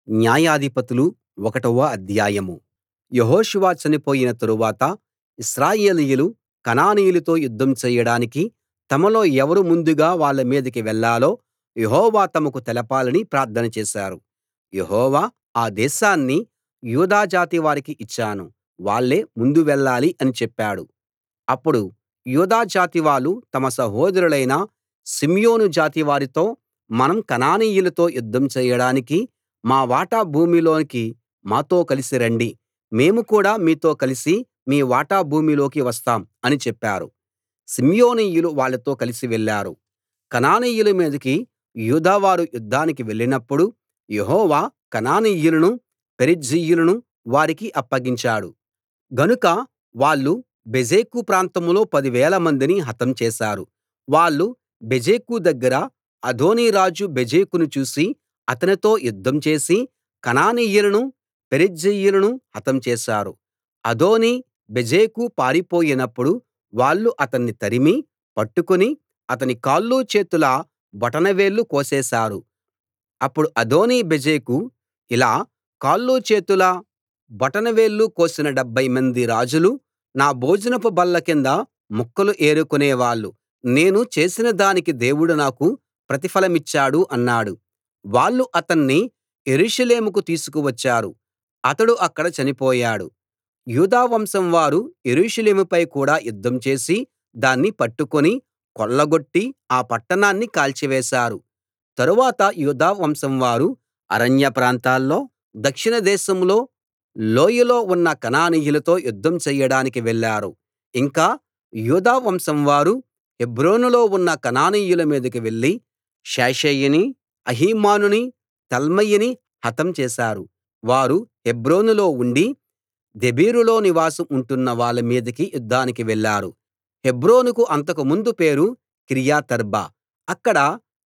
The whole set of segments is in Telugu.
న్యాయాధిపతులు ఒకటవ అధ్యాయం యెహోషువ చనిపోయిన తరువాత ఇశ్రాయేలీయులు కనానీయులతో యుద్ధం చేయడానికి తమలో ఎవరు ముందుగా వాళ్ళ మీదికి వెళ్ళాలో యెహోవా తమకు తెలపాలని ప్రార్థన చేశారు యెహోవా ఆ దేశాన్ని యూదా జాతి వారికి ఇచ్చాను వాళ్ళే ముందు వెళ్ళాలి అని చెప్పాడు అప్పుడు యూదా జాతి వాళ్ళు తమ సహోదరులైన షిమ్యోను జాతి వారితో మనం కనానీయులతో యుద్ధం చేయడానికి మా వాటా భూమిలోకి మాతో కలిసి రండి మేము కూడా మీతో కలిసి మీ వాటా భూమిలోకి వస్తాం అని చెప్పారు షిమ్యోనీయులు వాళ్ళతో కలిసి వెళ్ళారు కనానీయుల మీదికి యూదావారు యుద్ధానికి వెళ్ళినప్పుడు యెహోవా కనానీయులను పెరిజ్జీయులను వారికి అప్పగించాడు గనుక వాళ్ళు బెజెకు ప్రాంతంలో పదివేల మందిని హతం చేశారు వాళ్ళు బెజెకు దగ్గర అదోనీ రాజు బెజెకును చూసి అతనితో యుద్ధం చేసి కనానీయులను పెరిజ్జీయులను హతం చేశారు అదోనీ బెజెకు పారిపోయినప్పుడు వాళ్ళు అతన్ని తరిమి పట్టుకుని అతని కాళ్ళు చేతుల బొటనవేళ్ళు కోసేశారు అప్పుడు అదోనీ బెజెకు ఇలా కాళ్ళు చేతుల బొటనవేళ్ళు కోసిన డెబ్భై మంది రాజులు నా భోజనపు బల్ల కింద ముక్కలు ఏరుకునే వాళ్ళు నేను చేసిన దానికి దేవుడు నాకు ప్రతిఫలమిచ్చాడు అన్నాడు వాళ్ళు అతన్ని యెరూషలేముకు తీసుకువచ్చారు అతడు అక్కడ చనిపోయాడు యూదా వంశం వారు యెరూషలేముపై కూడా యుద్ధం చేసి దాన్ని పట్టుకుని కొల్లగొట్టి ఆ పట్టణాన్ని కాల్చివేశారు తరువాత యూదా వంశం వారు అరణ్య ప్రాంతాల్లో దక్షిణ దేశంలో లోయలో ఉన్న కనానీయులతో యుద్ధం చెయ్యడానికి వెళ్ళారు ఇంకా యూదా వంశం వారు హెబ్రోనులో ఉన్న కనానీయుల మీదికి వెళ్లి షేషయిని అహీమానుని తల్మయిని హతం చేశారు వారు హెబ్రోనులో ఉండి దెబీరులో నివాసం ఉంటున్న వాళ్ళ మీదికి యుద్ధానికి వెళ్ళారు హెబ్రోనుకు అంతకు ముందు పేరు కిర్యతర్బా అక్కడ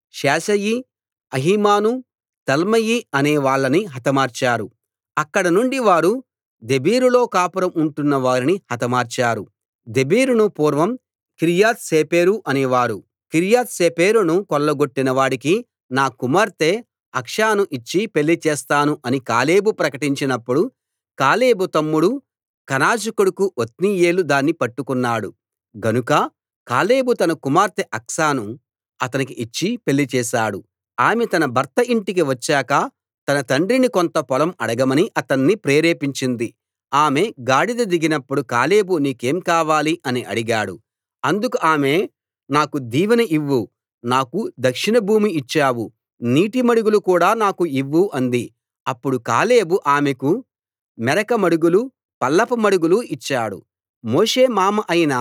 షేషయి అహీమాను తల్మయి అనే వాళ్ళని హతమార్చారు అక్కడ నుండి వారు దెబీరులో కాపురం ఉంటున్న వారిని హతమార్చారు దెబీరును పూర్వం కిర్యత్ సేఫెరు అనేవారు కిర్యత్ సేఫెరును కొల్లగొట్టిన వాడికి నా కుమార్తె అక్సాను ఇచ్చి పెళ్లి చేస్తాను అని కాలేబు ప్రకటించినప్పుడు కాలేబు తమ్ముడు కనజు కొడుకు ఒత్నీయేలు దాన్ని పట్టుకున్నాడు గనుక కాలేబు తన కుమార్తె అక్సాను అతనికి ఇచ్చి పెళ్లి చేశాడు ఆమె తన భర్త ఇంటికి వచ్చాక తన తండ్రిని కొంత పొలం అడగమని అతన్ని ప్రేరేపించింది ఆమె గాడిద దిగినప్పుడు కాలేబు నీకేం కావాలి అని అడిగాడు అందుకు ఆమె నాకు దీవెన ఇవ్వు నాకు దక్షిణ భూమి ఇచ్చావు నీటి మడుగులు కూడా నాకు ఇవ్వు అంది అప్పుడు కాలేబు ఆమెకు మెరక మడుగులు పల్లపు మడుగులు ఇచ్చాడు మోషే మామ అయిన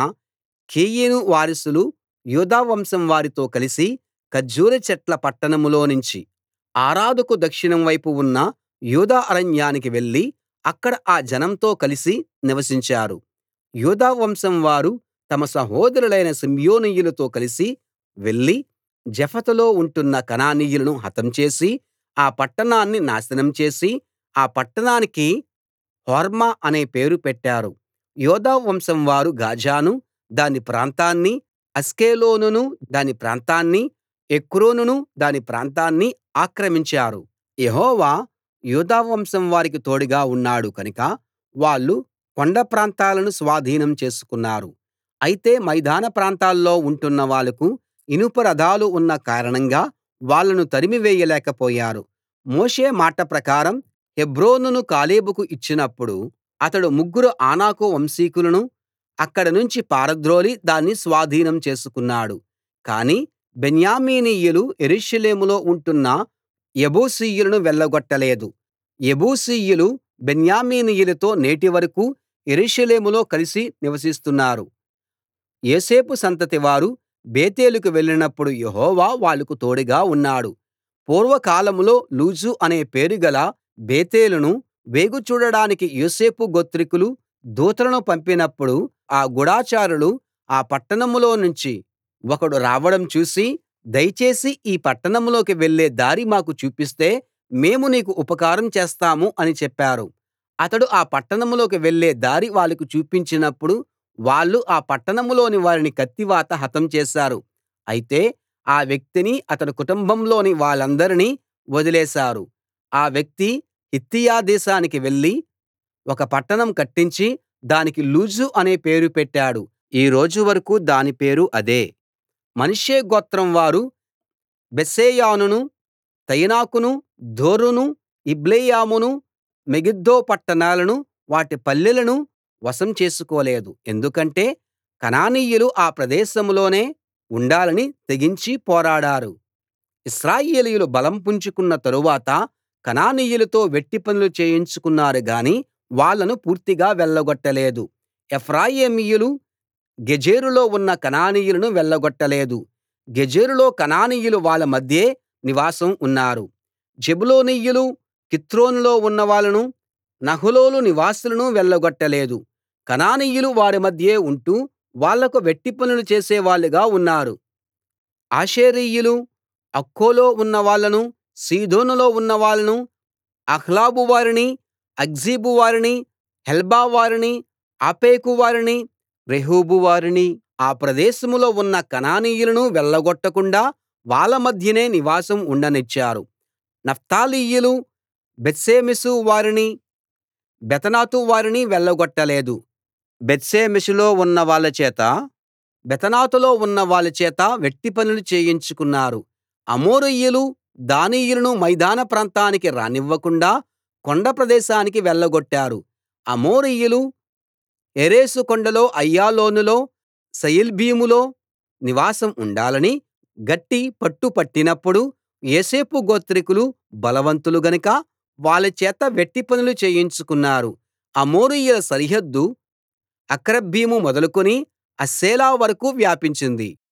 కేయిను వారసులు యూదా వంశం వారితో కలిసి ఖర్జూర చెట్ల పట్టణంలోనుంచి ఆరాదుకు దక్షిణం వైపు ఉన్న యూదా అరణ్యానికి వెళ్లి అక్కడ ఆ జనంతో కలిసి నివసించారు యూదా వంశం వారు తమ సహోదరులైన షిమ్యోనీయులతో కలిసి వెళ్లి జెఫతులో ఉంటున్న కనానీయులను హతం చేసి ఆ పట్టణాన్ని నాశనం చేసి ఆ పట్టణానికి హోర్మా అనే పేరు పెట్టారు యూదా వంశం వారు గాజాను దాని ప్రాంతాన్ని అష్కెలోనును దాని ప్రాంతాన్ని ఎక్రోనును దాని ప్రాంతాన్ని ఆక్రమించారు యెహోవా యూదా వంశం వారికి తోడుగా ఉన్నాడు కనుక వాళ్ళు కొండ ప్రాంతాలను స్వాధీనం చేసుకున్నారు అయితే మైదాన ప్రాంతాల్లో ఉంటున్న వాళ్లకు ఇనుప రథాలు ఉన్న కారణంగా వాళ్ళను తరిమివేయలేకపోయారు మోషే మాట ప్రకారం హెబ్రోనును కాలేబుకు ఇచ్చినప్పుడు అతడు ముగ్గురు ఆనాకు వంశీకులను అక్కడ నుంచి పారద్రోలి దాన్ని స్వాధీనం చేసుకున్నాడు కానీ బెన్యామీనీయులు యెరూషలేములో ఉంటున్న యెబూసీయులను వెళ్ళగొట్టలేదు యెబూసీయులు బెన్యామీనీయులతో నేటి వరకూ యెరూషలేములో కలిసి నివసిస్తున్నారు యోసేపు సంతతి వారు బేతేలుకు వెళ్ళినప్పుడు యెహోవా వాళ్లకు తోడుగా ఉన్నాడు పూర్వకాలంలో లూజు అనే పేరుగల బేతేలును వేగు చూడడానికి యోసేపు గోత్రికులు దూతలను పంపినప్పుడు ఆ గూఢచారులు ఆ పట్టణంలో నుంచి ఒకడు రావడం చూసి దయచేసి ఈ పట్టణంలోకి వెళ్ళే దారి మాకు చూపిస్తే మేము నీకు ఉపకారం చేస్తాం అని చెప్పారు అతడు ఆ పట్టణంలోకి వెళ్ళే దారి వాళ్ళకు చూపించినప్పుడు వాళ్ళు ఆ పట్టణంలోని వారిని కత్తివాత హతం చేశారు అయితే ఆ వ్యక్తిని అతని కుటుంబంలోని వాళ్ళందరినీ వదిలేశారు ఆ వ్యక్తి హిత్తీయ దేశానికి వెళ్లి ఒక పట్టణం కట్టించి దానికి లూజు అనే పేరు పెట్టాడు ఈ రోజు వరకూ దాని పేరు అదే మనష్షే గోత్రం వారు బేత్షెయానును తయనాకును దోరును ఇబ్లెయామును మెగిద్దో పట్టణాలనూ వాటి పల్లెలనూ వశం చేసుకోలేదు ఎందుకంటే కనానీయులు ఆ ప్రదేశంలోనే ఉండాలని తెగించి పోరాడారు ఇశ్రాయేలీయులు బలం పుంజుకున్న తరువాత కనానీయులతో వెట్టి పనులు చేయించుకున్నారు గాని వాళ్ళను పూర్తిగా వెళ్ళగొట్టలేదు ఎఫ్రాయిమీయులు గెజెరులో ఉన్న కనానీయులను వెళ్ళగొట్టలేదు గెజెరులో కనానీయులు వాళ్ళ మధ్యే నివాసం ఉన్నారు జెబూలూనీయులు కిత్రోనులో ఉన్నవాళ్ళను నహలోలు నివాసులను వెళ్ళగొట్టలేదు కనానీయులు వారి మధ్యే ఉంటూ వాళ్లకు వెట్టి పనులు చేసేవాళ్ళుగా ఉన్నారు ఆషేరీయులు అక్కోలో ఉన్నవాళ్ళను సీదోనులో ఉన్నవాళ్ళను అహ్లాబు వారిని అక్జీబు వారిని హెల్బా వారిని ఆఫెకు వారిని రెహోబు వారిని ఆ ప్రదేశంలో ఉన్న కనానీయులను వెళ్ళగొట్టకుండా వాళ్ళ మధ్యనే నివాసం ఉండనిచ్చారు నఫ్తాలీయులు బేత్షెమెషు వారిని బేతనాతు వారిని వెళ్ళగొట్టలేదు బేత్షెమెషులో ఉన్న వాళ్ళ చేత బేతనాతులో ఉన్న వాళ్ళ చేత వెట్టి పనులు చేయించుకున్నారు అమోరీయులు దానీయులను మైదాన ప్రాంతానికి రానివ్వకుండా కొండ ప్రదేశానికి వెళ్ళగొట్టారు అమోరీయులు హెరెసు కొండలో అయ్యాలోనులో షయల్బీములో నివాసం ఉండాలని గట్టి పట్టు పట్టినప్పుడు యోసేపు గోత్రికులు బలవంతులు గనక వాళ్ళ చేత వెట్టి పనులు చేయించుకున్నారు అమోరీయుల సరిహద్దు అక్రబ్బీము మొదలుకొని హస్సెలా వరకూ వ్యాపించింది